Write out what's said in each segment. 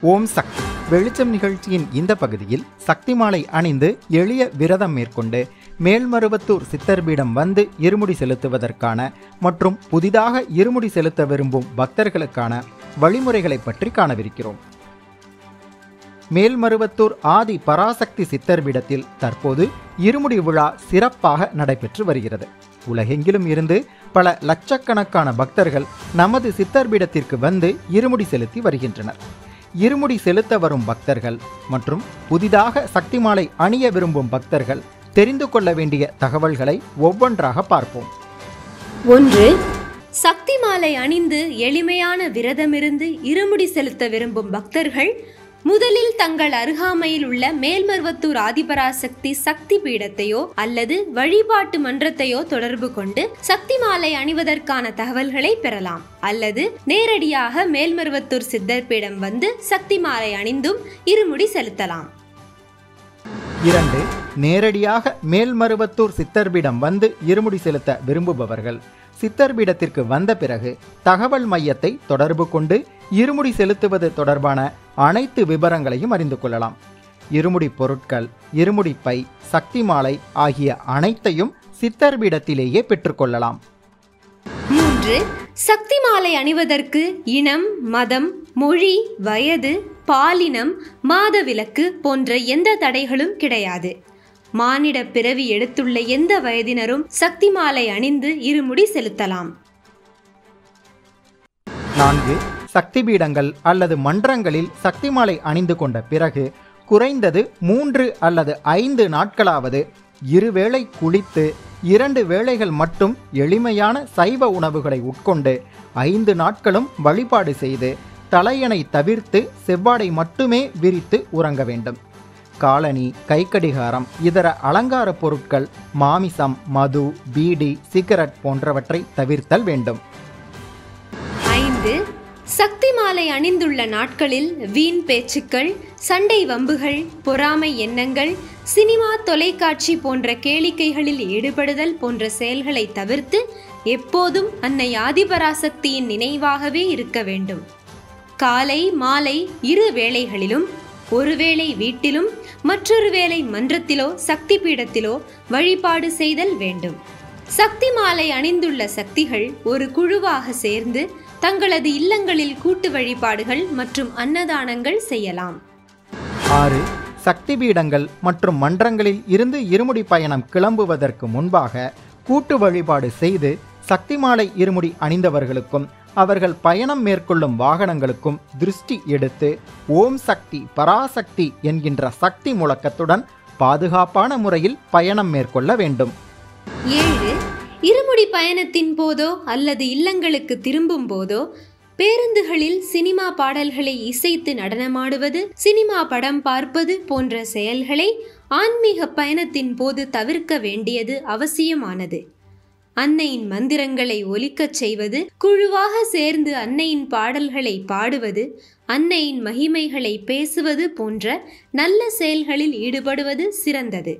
ஓம் சக்தி வெளிச்சம் நிகழ்ச்சியின் இந்த பகுதியில் சக்தி மாலை அணிந்து எளிய விரதம் மேற்கொண்டு மேல்மருவத்தூர் சித்தர்பீடம் வந்து இருமுடி செலுத்துவதற்கான மற்றும் புதிதாக இருமுடி செலுத்த விரும்பும் பக்தர்களுக்கான வழிமுறைகளை பற்றி காணவிருக்கிறோம் மேல்மருவத்தூர் ஆதி பராசக்தி சித்தர்பீடத்தில் தற்போது இருமுடி விழா சிறப்பாக நடைபெற்று வருகிறது உலகெங்கிலும் இருந்து பல லட்சக்கணக்கான பக்தர்கள் நமது சித்தர்பீடத்திற்கு வந்து இருமுடி செலுத்தி வருகின்றனர் இருமுடி செலுத்த வரும் பக்தர்கள் மற்றும் புதிதாக சக்தி மாலை அணிய விரும்பும் பக்தர்கள் தெரிந்து கொள்ள வேண்டிய தகவல்களை ஒவ்வொன்றாக பார்ப்போம் ஒன்று சக்தி மாலை அணிந்து எளிமையான விரதமிருந்து இருமுடி செலுத்த விரும்பும் பக்தர்கள் முதலில் தங்கள் அருகாமையில் உள்ள மேல்மருவத்தூர் ஆதிபராசக்தி சக்தி பீடத்தையோ அல்லது வழிபாட்டு மன்றத்தையோ தொடர்பு கொண்டு சக்தி மாலை அணிவதற்கான தகவல்களை பெறலாம் அல்லது நேரடியாக மேல்மருவத்தூர் சித்தர் பீடம் வந்து சக்தி மாலை அணிந்தும் இருமுடி செலுத்தலாம் இரண்டு நேரடியாக மேல்மருவத்தூர் சித்தர்பீடம் வந்து இருமுடி செலுத்த விரும்புபவர்கள் சித்தர்பீடத்திற்கு வந்த பிறகு தகவல் மையத்தை தொடர்பு கொண்டு இருமுடி செலுத்துவது தொடர்பான அனைத்து விவரங்களையும் அறிந்து கொள்ளலாம் இருமுடி பொருட்கள் இருமுடி பை சக்தி மாலை ஆகிய அனைத்தையும் சித்தர்பீடத்திலேயே பெற்றுக்கொள்ளலாம் மூன்று சக்தி மாலை அணிவதற்கு இனம் மதம் மொழி வயது பாலினம் மாதவிலக்கு போன்ற எந்த தடைகளும் கிடையாது மானிட பிறவி எடுத்துள்ள எந்த வயதினரும் சக்தி மாலை அணிந்து இருமுடி செலுத்தலாம் நான்கு சக்தி பீடங்கள் அல்லது மன்றங்களில் சக்தி மாலை அணிந்து கொண்ட பிறகு குறைந்தது மூன்று அல்லது ஐந்து நாட்களாவது இருவேளை குளித்து இரண்டு வேளைகள் மட்டும் எளிமையான சைவ உணவுகளை உட்கொண்டு ஐந்து நாட்களும் வழிபாடு செய்து தலையணை தவிர்த்து செவ்வாடை மட்டுமே விரித்து உறங்க வேண்டும் காலணி கைக்கடிகாரம் இதர அலங்கார பொருட்கள் மாமிசம் மது பீடி சிகரெட் போன்றவற்றை தவிர்த்தல் வேண்டும் ஐந்து சக்தி மாலை அணிந்துள்ள நாட்களில் வீண் பேச்சுக்கள் சண்டை வம்புகள் பொறாமை எண்ணங்கள் சினிமா தொலைக்காட்சி போன்ற கேளிக்கைகளில் ஈடுபடுதல் போன்ற செயல்களை தவிர்த்து எப்போதும் அன்னை ஆதிபராசக்தியின் நினைவாகவே இருக்க வேண்டும் காலை மாலை இரு வேளைகளிலும் ஒருவேளை வீட்டிலும் மற்றொரு வேளை மன்றத்திலோ சக்தி பீடத்திலோ வழிபாடு செய்தல் வேண்டும் சக்தி மாலை அணிந்துள்ள சக்திகள் ஒரு குழுவாக சேர்ந்து தங்களது இல்லங்களில் கூட்டு வழிபாடுகள் மற்றும் அன்னதானங்கள் செய்யலாம் ஆறு சக்தி பீடங்கள் மற்றும் மன்றங்களில் இருந்து இருமுடி பயணம் கிளம்புவதற்கு முன்பாக கூட்டு வழிபாடு செய்து சக்தி மாலை இருமுடி அணிந்தவர்களுக்கும் அவர்கள் பயணம் மேற்கொள்ளும் வாகனங்களுக்கும் திருஷ்டி எடுத்து ஓம் சக்தி பராசக்தி என்கின்ற சக்தி முழக்கத்துடன் பாதுகாப்பான முறையில் பயணம் மேற்கொள்ள வேண்டும் ஏழு இருமுடி பயணத்தின் போதோ அல்லது இல்லங்களுக்கு திரும்பும் போதோ பேருந்துகளில் சினிமா பாடல்களை இசைத்து நடனமாடுவது சினிமா படம் பார்ப்பது போன்ற செயல்களை ஆன்மீக பயணத்தின் போது தவிர்க்க வேண்டியது அவசியமானது அன்னையின் மந்திரங்களை ஒலிக்கச் செய்வது குழுவாக சேர்ந்து அன்னையின் பாடல்களை பாடுவது அன்னையின் மகிமைகளை பேசுவது போன்ற நல்ல செயல்களில் ஈடுபடுவது சிறந்தது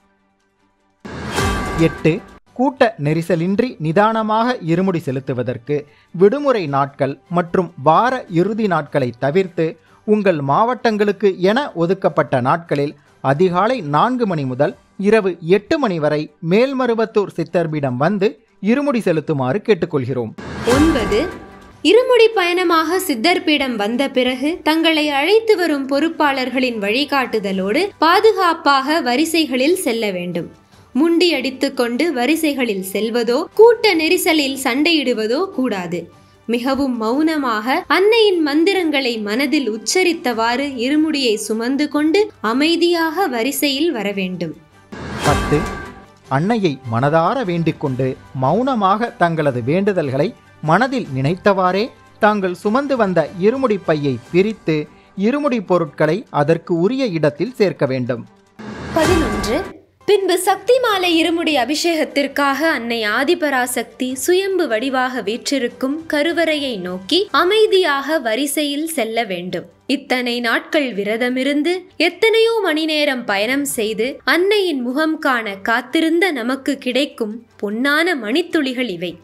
எட்டு கூட்ட நெரிசலின்றி நிதானமாக இருமுடி செலுத்துவதற்கு விடுமுறை நாட்கள் மற்றும் வார இறுதி நாட்களை தவிர்த்து உங்கள் மாவட்டங்களுக்கு என ஒதுக்கப்பட்ட நாட்களில் அதிகாலை நான்கு மணி முதல் இரவு எட்டு மணி வரை மேல்மருவத்தூர் சித்தர்பீடம் வந்து இருமுடி செலுத்துமாறு கேட்டுக்கொள்கிறோம் ஒன்பது இருமுடி பயணமாக சித்தர் பீடம் வந்த பிறகு தங்களை அழைத்து வரும் பொறுப்பாளர்களின் வழிகாட்டுதலோடு பாதுகாப்பாக வரிசைகளில் செல்ல வேண்டும் முண்டி அடித்துக்கொண்டு வரிசைகளில் செல்வதோ கூட்ட நெரிசலில் சண்டையிடுவதோ கூடாது மிகவும் மௌனமாக அன்னையின் மந்திரங்களை மனதில் உச்சரித்தவாறு இருமுடியை சுமந்து கொண்டு அமைதியாக வரிசையில் வர வேண்டும் பத்து அன்னையை மனதார வேண்டிக்கொண்டு மௌனமாக தங்களது வேண்டுதல்களை மனதில் நினைத்தவாறே தாங்கள் சுமந்து வந்த இருமுடி பையை பிரித்து இருமுடி பொருட்களை அதற்கு உரிய இடத்தில் சேர்க்க வேண்டும் பதினொன்று பின்பு சக்தி மாலை இருமுடி அபிஷேகத்திற்காக அன்னை ஆதிபராசக்தி சுயம்பு வடிவாக வீற்றிருக்கும் கருவறையை நோக்கி அமைதியாக வரிசையில் செல்ல வேண்டும் இத்தனை நாட்கள் விரதமிருந்து எத்தனையோ மணி நேரம் பயணம் செய்து அன்னையின் முகம் காண காத்திருந்த நமக்கு கிடைக்கும் பொன்னான மணித்துளிகள் இவை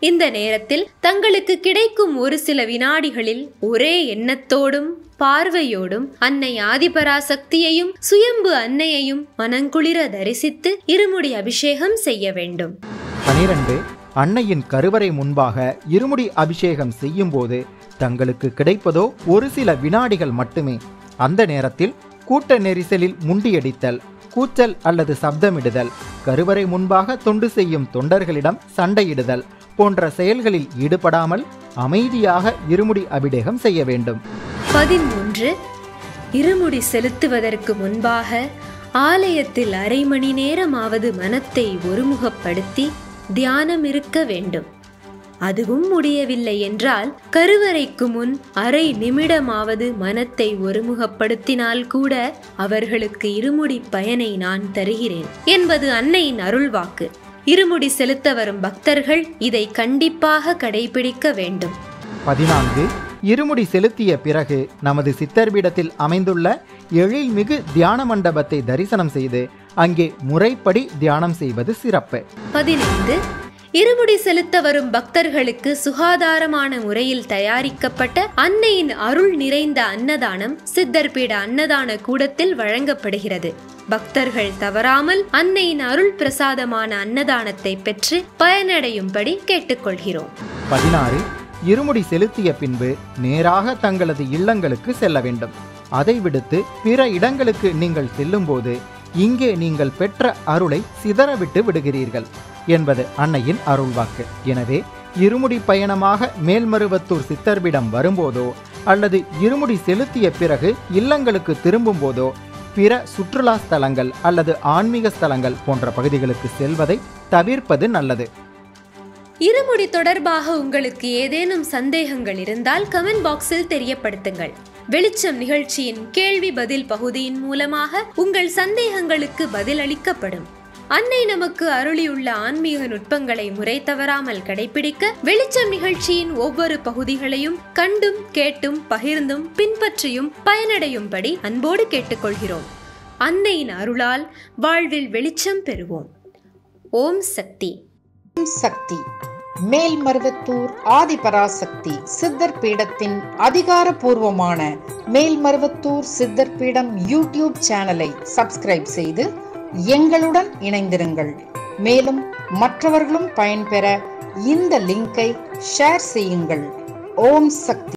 இந்த நேரத்தில் தங்களுக்கு கிடைக்கும் ஒரு சில வினாடிகளில் ஒரே எண்ணத்தோடும் பார்வையோடும் அன்னை ஆதிபராசக்தியையும் சுயம்பு அன்னையையும் மனங்குளிர தரிசித்து இருமுடி அபிஷேகம் செய்ய வேண்டும் பனிரெண்டு அன்னையின் கருவறை முன்பாக இருமுடி அபிஷேகம் செய்யும்போது தங்களுக்கு கிடைப்பதோ ஒரு சில வினாடிகள் மட்டுமே அந்த நேரத்தில் கூட்ட நெரிசலில் முண்டியடித்தல் கூச்சல் அல்லது சப்தமிடுதல் கருவறை முன்பாக தொண்டு செய்யும் தொண்டர்களிடம் சண்டையிடுதல் போன்ற செயல்களில் ஈடுபடாமல் அமைதியாக இருமுடி அபிஷேகம் செய்ய வேண்டும் பதிமூன்று இருமுடி செலுத்துவதற்கு முன்பாக ஆலயத்தில் அரை மணி நேரமாவது மனத்தை ஒருமுகப்படுத்தி தியானம் இருக்க வேண்டும் அதுவும் முடியவில்லை என்றால் கருவறைக்கு முன் அரை நிமிடமாவது மனத்தை ஒருமுகப்படுத்தினால் கூட அவர்களுக்கு இருமுடி பயனை நான் தருகிறேன் என்பது அன்னையின் அருள்வாக்கு இருமுடி செலுத்த வரும் பக்தர்கள் இதை கண்டிப்பாக கடைபிடிக்க வேண்டும் பதினான்கு இருமுடி செலுத்திய பிறகு நமது சித்தர்பீடத்தில் அமைந்துள்ள எழில்மிகு தியான மண்டபத்தை தரிசனம் செய்து அங்கே முறைப்படி தியானம் செய்வது சிறப்பு பதினைந்து இருமுடி செலுத்த வரும் பக்தர்களுக்கு சுகாதாரமான முறையில் தயாரிக்கப்பட்ட அன்னையின் அருள் நிறைந்த அன்னதானம் சித்தர்பீட அன்னதான கூடத்தில் வழங்கப்படுகிறது பக்தர்கள் தவறாமல் அன்னையின் அருள் பிரசாதமான அன்னதானத்தை பெற்று பயனடையும்படி கேட்டுக்கொள்கிறோம் பதினாறு இருமுடி செலுத்திய பின்பு நேராக தங்களது இல்லங்களுக்கு செல்ல வேண்டும் அதை விடுத்து பிற இடங்களுக்கு நீங்கள் செல்லும்போது இங்கே நீங்கள் பெற்ற அருளை சிதறவிட்டு விடுகிறீர்கள் என்பது அன்னையின் அருள்வாக்கு எனவே இருமுடி பயணமாக மேல்மருவத்தூர் சித்தர்பிடம் வரும்போதோ அல்லது இருமுடி செலுத்திய பிறகு இல்லங்களுக்கு திரும்பும் போதோ பிற சுற்றுலா ஸ்தலங்கள் அல்லது ஆன்மீக ஸ்தலங்கள் போன்ற பகுதிகளுக்கு செல்வதை தவிர்ப்பது நல்லது இருமுடி தொடர்பாக உங்களுக்கு ஏதேனும் சந்தேகங்கள் இருந்தால் கமெண்ட் பாக்ஸில் தெரியப்படுத்துங்கள் வெளிச்சம் நிகழ்ச்சியின் கேள்வி பதில் பகுதியின் மூலமாக உங்கள் சந்தேகங்களுக்கு பதிலளிக்கப்படும் அன்னை நமக்கு அருளியுள்ள ஆன்மீக நுட்பங்களை முறை தவறாமல் கடைபிடிக்க வெளிச்சம் நிகழ்ச்சியின் ஒவ்வொரு பகுதிகளையும் கண்டும் கேட்டும் பகிர்ந்தும் பின்பற்றியும் பயனடையும்படி அன்போடு கேட்டுக்கொள்கிறோம் அன்னையின் அருளால் வாழ்வில் வெளிச்சம் பெறுவோம் ஓம் சக்தி சக்தி மேல்மருவத்தூர் ஆதிபராசக்தி சித்தர் பீடத்தின் அதிகாரப்பூர்வமான மேல்மருவத்தூர் சித்தர் பீடம் யூடியூப் சேனலை சப்ஸ்கிரைப் செய்து எங்களுடன் இணைந்திருங்கள் மேலும் மற்றவர்களும் பயன்பெற இந்த லிங்கை ஷேர் செய்யுங்கள் ஓம் சக்தி